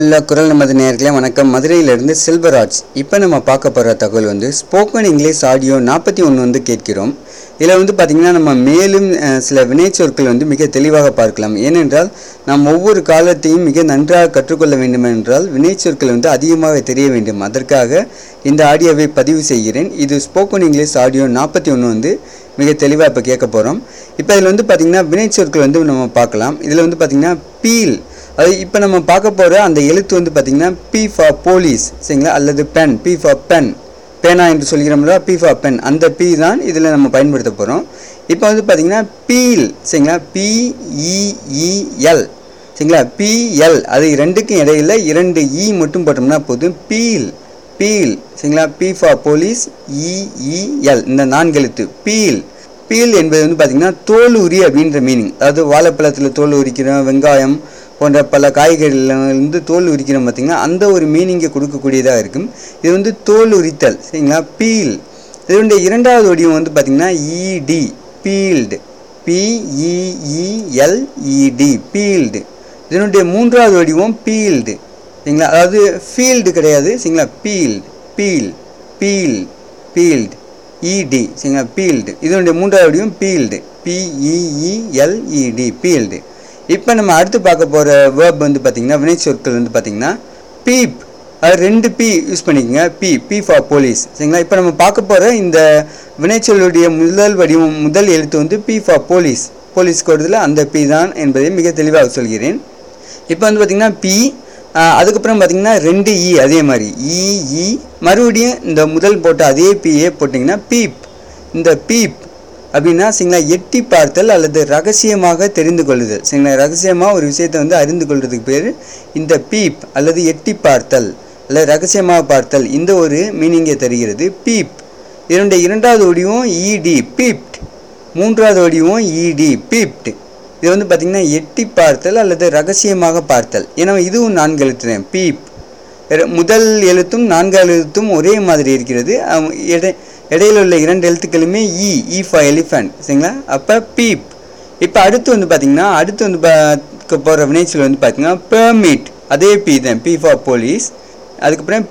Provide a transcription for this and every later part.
எல்லா குரல் நமது நேர்களே வணக்கம் மதுரையிலிருந்து செல்வராஜ் இப்போ நம்ம பார்க்க போகிற தகவல் வந்து ஸ்போக்கன் இங்கிலீஷ் ஆடியோ நாற்பத்தி ஒன்று வந்து கேட்கிறோம் இதில் வந்து பார்த்திங்கன்னா நம்ம மேலும் அஹ், சில வினைச்சொற்கள் வந்து மிக தெளிவாக பார்க்கலாம் ஏனென்றால் நாம் ஒவ்வொரு காலத்தையும் மிக நன்றாக கற்றுக்கொள்ள வேண்டும் என்றால் வினைச்சொற்கள் வந்து அதிகமாக தெரிய வேண்டும் அதற்காக இந்த ஆடியோவை பதிவு செய்கிறேன் இது ஸ்போக்கன் இங்கிலீஷ் ஆடியோ நாற்பத்தி ஒன்று வந்து மிக தெளிவாக இப்போ கேட்க போகிறோம் இப்போ இதில் வந்து பார்த்திங்கன்னா வினைச்சொற்கள் வந்து நம்ம பார்க்கலாம் இதில் வந்து பார்த்திங்கன்னா பீல் அது இப்போ நம்ம பார்க்க போகிற அந்த எழுத்து வந்து பார்த்திங்கன்னா பி ஃபார் போலீஸ் சரிங்களா அல்லது பென் பி ஃபார் பென் பேனா என்று சொல்கிறோம்ல பி ஃபார் பென் அந்த பி தான் இதில் நம்ம பயன்படுத்த போகிறோம் இப்போ வந்து பார்த்திங்கன்னா பீல் சரிங்களா பிஇஇஎல் சரிங்களா பிஎல் அது ரெண்டுக்கும் இடையில இரண்டு இ மட்டும் போட்டோம்னா போதும் பீல் பீல் சரிங்களா பி ஃபார் போலீஸ் இஇஎல் இந்த நான்கு எழுத்து பீல் பீல் என்பது வந்து பார்த்திங்கன்னா தோல் உரி அப்படின்ற மீனிங் அதாவது வாழைப்பழத்தில் தோல் உரிக்கிறோம் வெங்காயம் போன்ற பல காய்கறிகளில் வந்து தோல் உரிக்கிறோம் பார்த்திங்கன்னா அந்த ஒரு மீனிங்கை கொடுக்கக்கூடியதாக இருக்கும் இது வந்து தோல் உரித்தல் சரிங்களா பீல் இதனுடைய இரண்டாவது வடிவம் வந்து பார்த்திங்கன்னா இடி பீல்டு பிஇஇஎல்இடி பீல்டு இதனுடைய மூன்றாவது வடிவம் பீல்டு சரிங்களா அதாவது ஃபீல்டு கிடையாது சரிங்களா பீல்டு பீல் பீல் பீல்டு இடி சரிங்களா பீல்டு இதனுடைய மூன்றாவது வடிவம் பீல்டு பிஇஇஎல்இடி பீல்டு இப்போ நம்ம அடுத்து பார்க்க போகிற வேர்ப் வந்து பார்த்திங்கன்னா வினைச்சொற்கள் வந்து பார்த்திங்கன்னா பீப் அது ரெண்டு பி யூஸ் பண்ணிக்கோங்க பி பி ஃபார் போலீஸ் சரிங்களா இப்போ நம்ம பார்க்க போகிற இந்த வினைச்சொல்லுடைய முதல் வடிவம் முதல் எழுத்து வந்து பி ஃபார் போலீஸ் போலீஸ் கோடத்தில் அந்த பி தான் என்பதை மிக தெளிவாக சொல்கிறேன் இப்போ வந்து பார்த்திங்கன்னா பி அதுக்கப்புறம் பார்த்திங்கன்னா ரெண்டு இ அதே மாதிரி இஇ மறுபடியும் இந்த முதல் போட்ட அதே பிஏ போட்டிங்கன்னா பீப் இந்த பீப் அப்படின்னா சரிங்களா எட்டி பார்த்தல் அல்லது ரகசியமாக தெரிந்து கொள்ளுதல் சரிங்களா ரகசியமாக ஒரு விஷயத்தை வந்து அறிந்து கொள்றதுக்கு பேர் இந்த பீப் அல்லது எட்டி பார்த்தல் அல்லது ரகசியமாக பார்த்தல் இந்த ஒரு மீனிங்கை தருகிறது பீப் இதனுடைய இரண்டாவது வடிவம் இடி பீப்ட் மூன்றாவது வடிவம் இடி பீப்ட் இது வந்து பார்த்திங்கன்னா எட்டி பார்த்தல் அல்லது ரகசியமாக பார்த்தல் ஏன்னா இதுவும் நான்கு எழுத்துறேன் பீப் இர- முதல் எழுத்தும் நான்காவது எழுத்தும் ஒரே மாதிரி இருக்கிறது அவ் இடை இடையில உள்ள இரண்டு எழுத்துக்களுமே இ இ ஃபார் எலிஃபண்ட் சரிங்களா அப்போ பீப் இப்போ அடுத்து வந்து பார்த்திங்கன்னா அடுத்து வந்து பார்க்க போகிற வினைச்சொல் வந்து பார்த்திங்கன்னா பெர்மிட் அதே பி தான் பி ஃபார் போலீஸ் அதுக்கப்புறம்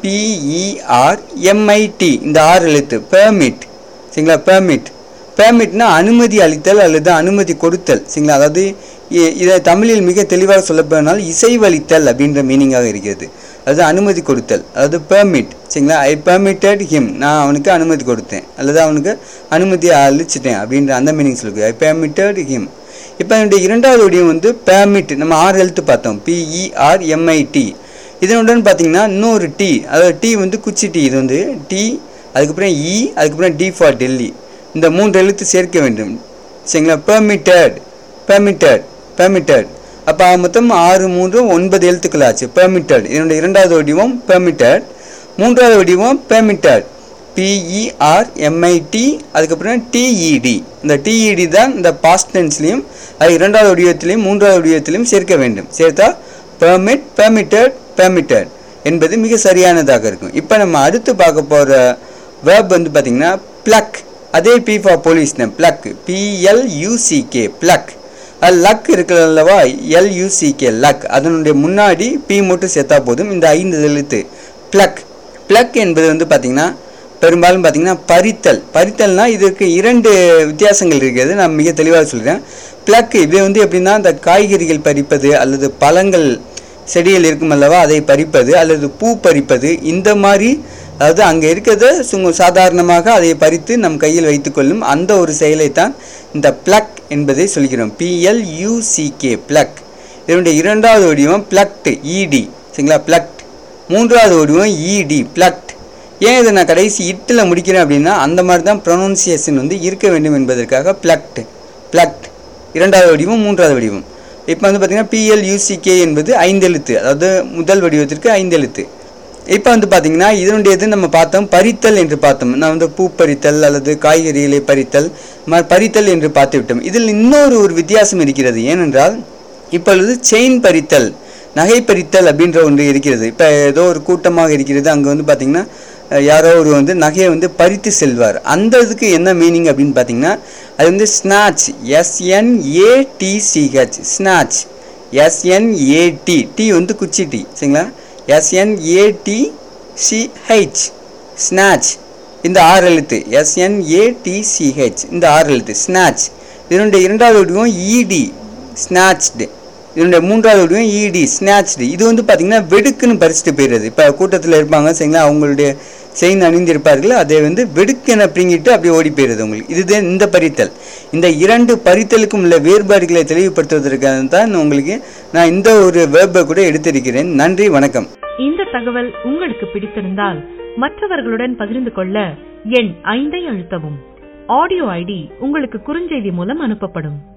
பிஇஆர் எம்ஐடி இந்த ஆறு எழுத்து பெர்மிட் சரிங்களா பெர்மிட் பெர்மிட்னா அனுமதி அளித்தல் அல்லது அனுமதி கொடுத்தல் சரிங்களா அதாவது இ- இதை தமிழில் மிக தெளிவாக சொல்லப்போனால் இசைவளித்தல் அப்படின்ற மீனிங்காக இருக்கிறது அதாவது அனுமதி கொடுத்தல் அதாவது பெர்மிட் சரிங்களா ஐ பெர்மிட்டட் ஹிம் நான் அவனுக்கு அனுமதி கொடுத்தேன் அல்லது அவனுக்கு அனுமதி அளிச்சிட்டேன் அப்படின்ற அந்த மீனிங் சொல்லுது ஐ பெர்மிட்டட் ஹிம் இப்போ என்னுடைய இரண்டாவது வடிவம் வந்து பெர்மிட் நம்ம ஆறு எழுத்து பார்த்தோம் பிஇஆர் எம்ஐடி இதனுடன் பார்த்தீங்கன்னா இன்னொரு டி அதாவது டி வந்து குச்சி டி இது வந்து டி அதுக்கப்புறம் இ அதுக்கப்புறம் டி ஃபார் டெல்லி இந்த மூன்று எழுத்து சேர்க்க வேண்டும் சரிங்களா பெர்மிட்டட் பெர்மிட்டட் பெர்மிட்டட் அப்போ மொத்தம் ஆறு மூன்று ஒன்பது எழுத்துக்கள் ஆச்சு பெர்மிட்டட் இதனுடைய இரண்டாவது வடிவம் பெர்மிட்டட் மூன்றாவது வடிவம் பெர்மிட்டட் பிஇஆர் எம்ஐடி அதுக்கப்புறம் டிஇடி இந்த டிஇடி தான் இந்த பாஸ்ட் டென்ஸ்லையும் அது இரண்டாவது வடிவத்திலையும் மூன்றாவது வடிவத்திலையும் சேர்க்க வேண்டும் சேர்த்தா பெர்மிட் பெர்மிட்டட் பெர்மிட்டட் என்பது மிக சரியானதாக இருக்கும் இப்போ நம்ம அடுத்து பார்க்க போகிற வேர்ப் வந்து பார்த்திங்கன்னா ப்ளக் அதே பி ஃபார் போலீஸ் தான் ப்ளக் பிஎல்யூசிகே ப்ளக் அது லக் இருக்கிறது அல்லவா எல்யூசிகே லக் அதனுடைய முன்னாடி பி மட்டும் சேர்த்தா போதும் இந்த ஐந்து எழுத்து ப்ளக் ப்ளக் என்பது வந்து பார்த்திங்கன்னா பெரும்பாலும் பார்த்திங்கன்னா பறித்தல் பறித்தல்னா இதற்கு இரண்டு வித்தியாசங்கள் இருக்கிறது நான் மிக தெளிவாக சொல்கிறேன் ப்ளக் இது வந்து எப்படின்னா இந்த காய்கறிகள் பறிப்பது அல்லது பழங்கள் செடியில் இருக்கும் அல்லவா அதை பறிப்பது அல்லது பூ பறிப்பது இந்த மாதிரி அதாவது அங்கே இருக்கிறத சும்மா சாதாரணமாக அதை பறித்து நம் கையில் வைத்துக்கொள்ளும் அந்த ஒரு செயலைத்தான் இந்த ப்ளக் என்பதை சொல்கிறோம் பிஎல்யூசிகே ப்ளக் இதனுடைய இரண்டாவது வடிவம் ப்ளக்ட் இடி சரிங்களா ப்ளக்ட் மூன்றாவது வடிவம் இடி ப்ளக்ட் ஏன் இதை நான் கடைசி இட்டில் முடிக்கிறேன் அப்படின்னா அந்த மாதிரி தான் ப்ரொனவுன்சியேஷன் வந்து இருக்க வேண்டும் என்பதற்காக ப்ளக்ட் ப்ளக்ட் இரண்டாவது வடிவம் மூன்றாவது வடிவம் இப்போ வந்து பார்த்திங்கன்னா பிஎல்யூசிகே என்பது ஐந்து எழுத்து அதாவது முதல் வடிவத்திற்கு ஐந்து எழுத்து இப்போ வந்து பார்த்திங்கன்னா இதனுடையது நம்ம பார்த்தோம் பறித்தல் என்று பார்த்தோம் நான் வந்து பூ பறித்தல் அல்லது காய்கறிகளை பறித்தல் இது மாதிரி பறித்தல் என்று பார்த்து விட்டோம் இதில் இன்னொரு ஒரு வித்தியாசம் இருக்கிறது ஏனென்றால் இப்பொழுது செயின் பறித்தல் நகை பறித்தல் அப்படின்ற ஒன்று இருக்கிறது இப்போ ஏதோ ஒரு கூட்டமாக இருக்கிறது அங்கே வந்து பார்த்திங்கன்னா அஹ், யாரோ ஒரு வந்து நகையை வந்து பறித்து செல்வார் அந்த இதுக்கு என்ன மீனிங் அப்படின்னு பார்த்தீங்கன்னா அது வந்து snatch S N A T C H snatch S N A T T வந்து குச்சி டி சரிங்களா எஸ்என்ஏடிசிஹெச் ஸ்நாச் இந்த ஆறு எழுத்து எஸ்என்ஏடிசிஹெச் இந்த ஆறு எழுத்து ஸ்நாச் இதனுடைய இரண்டாவது வடிவம் இடி ஸ்நாச்டு இதனுடைய மூன்றாவது வடிவம் இடி ஸ்நாச்டு இது வந்து பார்த்தீங்கன்னா வெடுக்குன்னு பறிச்சுட்டு போயிடுறது இப்போ கூட்டத்தில் இருப்பாங்க சரிங்களா அவங்களுடைய செயின் அணிந்திருப்பார்கள் அதை வந்து வெடுக்கென பிரிங்கிட்டு அப்படியே ஓடி போயிடுது உங்களுக்கு இதுதான் இந்த பறித்தல் இந்த இரண்டு பறித்தலுக்கும் உள்ள வேறுபாடுகளை தெளிவுபடுத்துவதற்காக தான் உங்களுக்கு நான் இந்த ஒரு வேர்பை கூட எடுத்திருக்கிறேன் நன்றி வணக்கம் இந்த தகவல் உங்களுக்கு பிடித்திருந்தால் மற்றவர்களுடன் பகிர்ந்து கொள்ள எண் ஐந்தை அழுத்தவும் ஆடியோ ஐடி உங்களுக்கு குறுஞ்செய்தி மூலம் அனுப்பப்படும்